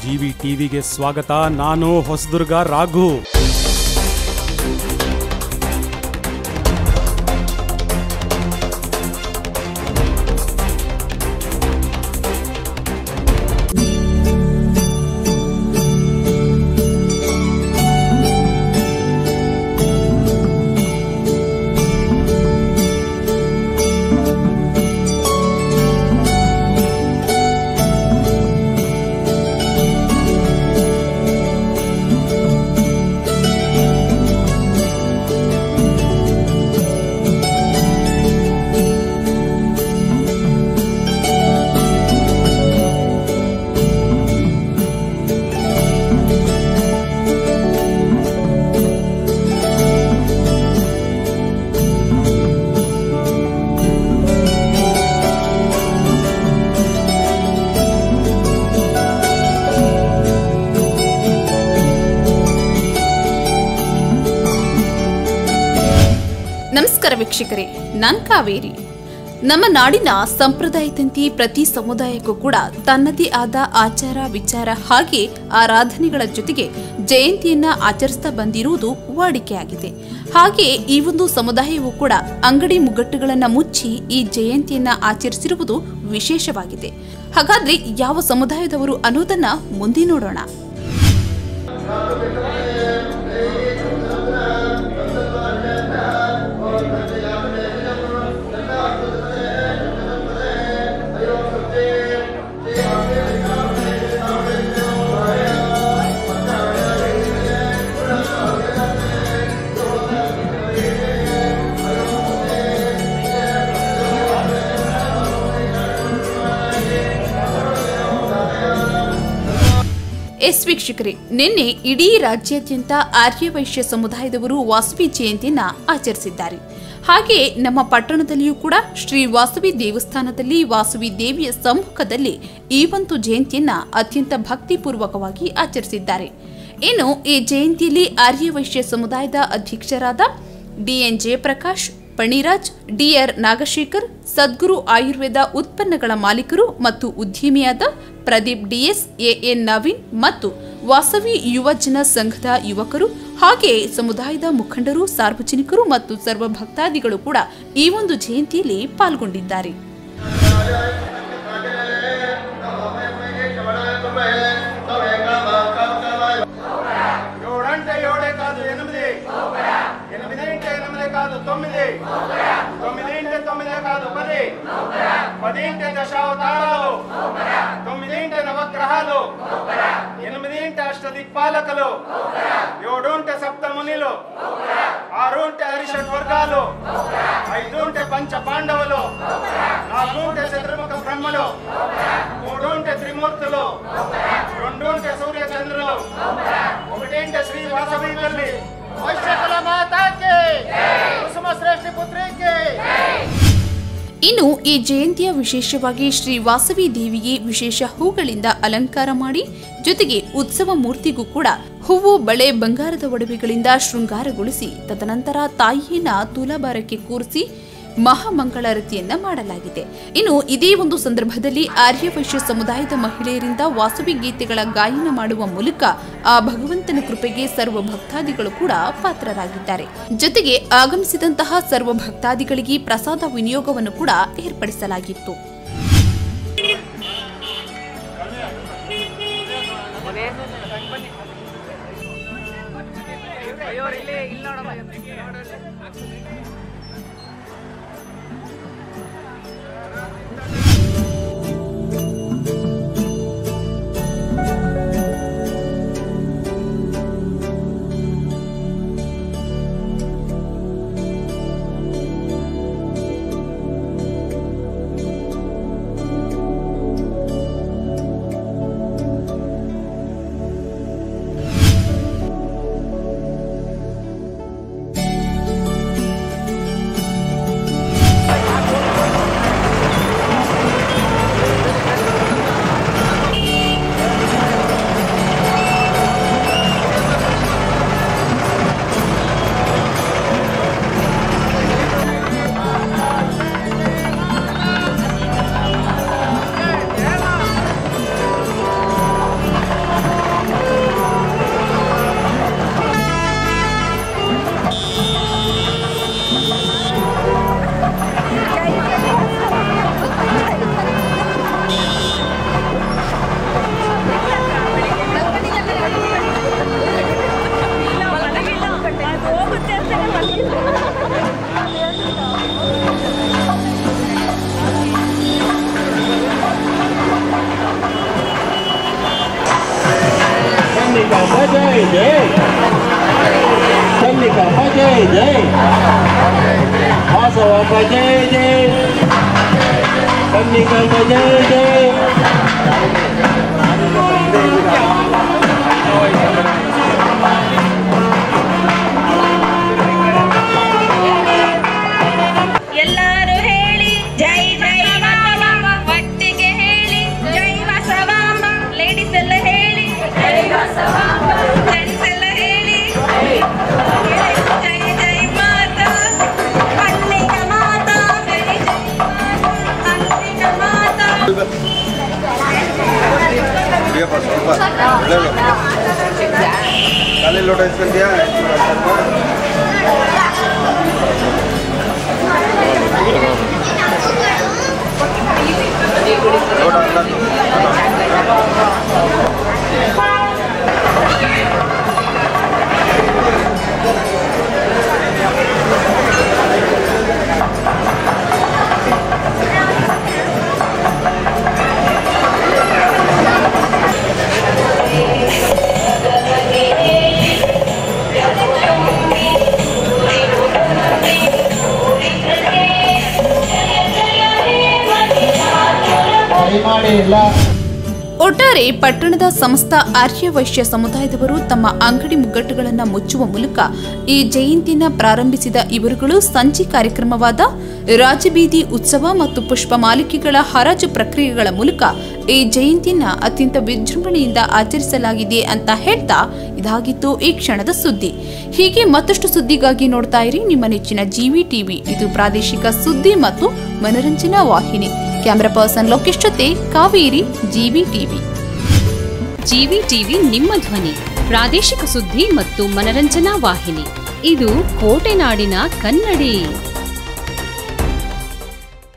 GV ಟಿವಿಗೆ ಸ್ವಾಗತ ನಾನು ಹೊಸದುರ್ಗ ರಾಘು ನಮಸ್ಕಾರ ವೀಕ್ಷಕರೇ ನಾನ್ ಕಾವೇರಿ ನಮ್ಮ ನಾಡಿನ ಸಂಪ್ರದಾಯದಂತೆ ಪ್ರತಿ ಸಮುದಾಯಕ್ಕೂ ಕೂಡ ತನ್ನದೇ ಆದ ಆಚಾರ ವಿಚಾರ ಹಾಗೆ ಆರಾಧನೆಗಳ ಜೊತೆಗೆ ಜಯಂತಿಯನ್ನ ಆಚರಿಸ್ತಾ ಬಂದಿರುವುದು ವಾಡಿಕೆಯಾಗಿದೆ ಹಾಗೆ ಈ ಒಂದು ಸಮುದಾಯವು ಕೂಡ ಅಂಗಡಿ ಮುಗ್ಗಟ್ಟುಗಳನ್ನ ಮುಚ್ಚಿ ಈ ಜಯಂತಿಯನ್ನ ಆಚರಿಸಿರುವುದು ವಿಶೇಷವಾಗಿದೆ ಹಾಗಾದ್ರೆ ಯಾವ ಸಮುದಾಯದವರು ಅನ್ನೋದನ್ನ ಮುಂದೆ ನೋಡೋಣ ಎಸ್ ವೀಕ್ಷಕರೇ ನಿನ್ನೆ ಇಡೀ ರಾಜ್ಯಾದ್ಯಂತ ಆರ್ಯವೈಶ್ಯ ಸಮುದಾಯದವರು ವಾಸವಿ ಜಯಂತಿಯನ್ನ ಆಚರಿಸಿದ್ದಾರೆ ಹಾಗೆ ನಮ್ಮ ಪಟ್ಟಣದಲ್ಲಿಯೂ ಕೂಡ ಶ್ರೀ ವಾಸವಿ ದೇವಸ್ಥಾನದಲ್ಲಿ ವಾಸವಿ ದೇವಿಯ ಸಮ್ಮುಖದಲ್ಲಿ ಈ ಒಂದು ಜಯಂತಿಯನ್ನ ಅತ್ಯಂತ ಭಕ್ತಿಪೂರ್ವಕವಾಗಿ ಆಚರಿಸಿದ್ದಾರೆ ಇನ್ನು ಈ ಜಯಂತಿಯಲ್ಲಿ ಆರ್ಯವೈಶ್ಯ ಸಮುದಾಯದ ಅಧ್ಯಕ್ಷರಾದ ಡಿಎನ್ ಜಯಪ್ರಕಾಶ್ ಪಣಿರಾಜ್ ಡಿಆರ್ ನಾಗಶೇಖರ್ ಸದ್ಗುರು ಆಯುರ್ವೇದ ಉತ್ಪನ್ನಗಳ ಮಾಲೀಕರು ಮತ್ತು ಉದ್ಯಮಿಯಾದ ಪ್ರದೀಪ್ ಡಿಎಸ್ ಎಎನ್ ನವೀನ್ ಮತ್ತು ವಾಸವಿ ಯುವಜನ ಸಂಘದ ಯುವಕರು ಹಾಗೆ ಸಮುದಾಯದ ಮುಖಂಡರು ಸಾರ್ವಜನಿಕರು ಮತ್ತು ಸರ್ವ ಭಕ್ತಾದಿಗಳು ಕೂಡ ಈ ಒಂದು ಜಯಂತಿಯಲ್ಲಿ ಪಾಲ್ಗೊಂಡಿದ್ದಾರೆ ఏడంటే ఏడే కాదు ఎనిమిది ఎనిమిది అంటే ఎనిమిది కాదు తొమ్మిది తొమ్మిది అంటే తొమ్మిదే కాదు పది పది అంటే దశావతారాలు తొమ్మిది అంటే నవగ్రహాలు ఎనిమిది అంటే అష్టదిక్పాలకులు ఏడు అంటే సప్తమునిలు ఆరు అంటే హరిషడ్ వర్గాలు ఐదు అంటే పంచ పాండవులు నాలుగు అంటే చంద్రముఖ బ్రహ్మలు మూడు అంటే త్రిమూర్తులు రెండు అంటే సూర్య చంద్రులు ఒకటి అంటే శ్రీ వాసవి తల్లి వైశ్యకుల మాతాకి కుసుమ శ్రేష్ఠి పుత్రికి ಇನ್ನು ಈ ಜಯಂತಿಯ ವಿಶೇಷವಾಗಿ ಶ್ರೀ ವಾಸವಿ ದೇವಿಗೆ ವಿಶೇಷ ಹೂಗಳಿಂದ ಅಲಂಕಾರ ಮಾಡಿ ಜೊತೆಗೆ ಉತ್ಸವ ಮೂರ್ತಿಗೂ ಕೂಡ ಹೂವು ಬಳೆ ಬಂಗಾರದ ಒಡವೆಗಳಿಂದ ಶೃಂಗಾರಗೊಳಿಸಿ ತದನಂತರ ತಾಯಿಯನ್ನ ತುಲಾಭಾರಕ್ಕೆ ಕೂರಿಸಿ ಮಹಾಮಂಗಳಾರತಿಯನ್ನ ಮಾಡಲಾಗಿದೆ ಇನ್ನು ಇದೇ ಒಂದು ಸಂದರ್ಭದಲ್ಲಿ ಆರ್ಯವೈಶ್ಯ ಸಮುದಾಯದ ಮಹಿಳೆಯರಿಂದ ವಾಸವಿ ಗೀತೆಗಳ ಗಾಯನ ಮಾಡುವ ಮೂಲಕ ಆ ಭಗವಂತನ ಕೃಪೆಗೆ ಸರ್ವ ಭಕ್ತಾದಿಗಳು ಕೂಡ ಪಾತ್ರರಾಗಿದ್ದಾರೆ ಜೊತೆಗೆ ಆಗಮಿಸಿದಂತಹ ಸರ್ವ ಭಕ್ತಾದಿಗಳಿಗೆ ಪ್ರಸಾದ ವಿನಿಯೋಗವನ್ನು ಕೂಡ ಏರ್ಪಡಿಸಲಾಗಿತ್ತು ಜೈ ಚಂಡಿಕಮ್ಮ ಜೈ ಜೈ ವಾಸವಮ್ಮ ಜೈ ಜೈ ಚಂಡಿಕಮ್ಮ ಜೈ ಜೈ ಎಲ್ಲರೂ ಹೇಳಿ ಜೈ ಜೈ ಬಸವಾಂಬ ಒಟ್ಟಿಗೆ ಹೇಳಿ ಜೈ ಬಸವಾಂಬ ಲೇಡೀಸ್ ಎಲ್ಲ ಹೇಳಿ ಜೈ ಬಸವಾಂಬ ಜೆಂಟ್ಸ್ ಎಲ್ಲ ಹೇಳಿ ಜೈ ಜೈ ಮಾತಾ ಅಂಬಿಕ ಮಾತಾ ಜೈ ಜೈ ಅಂಬಿಕ ಮಾತಾ ಪ್ರಿಯಪ್ಪ ಸ್ವಲ್ಪ ಒಳ್ಳೆಯದು. ಕಾಲಲ್ಲಿ ಲೋಟ ಇಸ್ಕೊಂತೀಯಾ ಲೋಟ ಅಲ್ಲ. ದಯಮಾಡಿ ಎಲ್ಲ ಒಟ್ಟಾರೆ ಪಟ್ಟಣದ ಸಮಸ್ತ ಆರ್ಯ ವೈಶ್ಯ ಸಮುದಾಯದವರು ತಮ್ಮ ಅಂಗಡಿ ಮುಗ್ಗಟ್ಟುಗಳನ್ನು ಮುಚ್ಚುವ ಮೂಲಕ ಈ ಜಯಂತಿನ ಪ್ರಾರಂಭಿಸಿದ ಇವರುಗಳು ಸಂಜೆ ಕಾರ್ಯಕ್ರಮವಾದ ರಾಜಬೀದಿ ಉತ್ಸವ ಮತ್ತು ಪುಷ್ಪ ಮಾಲಿಕೆಗಳ ಹರಾಜು ಪ್ರಕ್ರಿಯೆಗಳ ಮೂಲಕ ಈ ಜಯಂತಿನ ಅತ್ಯಂತ ವಿಜೃಂಭಣೆಯಿಂದ ಆಚರಿಸಲಾಗಿದೆ ಅಂತ ಹೇಳ್ತಾ ಇದಾಗಿತ್ತು ಈ ಕ್ಷಣದ ಸುದ್ದಿ ಹೀಗೆ ಮತ್ತಷ್ಟು ಸುದ್ದಿಗಾಗಿ ನೋಡ್ತಾ ಇರಿ ನಿಮ್ಮ ನೆಚ್ಚಿನ ಜಿವಿ ಟಿವಿ ಇದು ಪ್ರಾದೇಶಿಕ ಸುದ್ದಿ ಮತ್ತು ಮನರಂಜನಾ ವಾಹಿನಿ ಕ್ಯಾಮರಾ ಪರ್ಸನ್ ಲೋಕೇಶ್ ಜೊತೆ Kaveri GV TV GV TV ನಿಮ್ಮ ಧ್ವನಿ ಪ್ರಾದೇಶಿಕ ಸುದ್ದಿ ಮತ್ತು ಮನರಂಜನಾ ವಾಹಿನಿ ಇದು ಕೋಟೆನಾಡಿನ ಕನ್ನಡಿ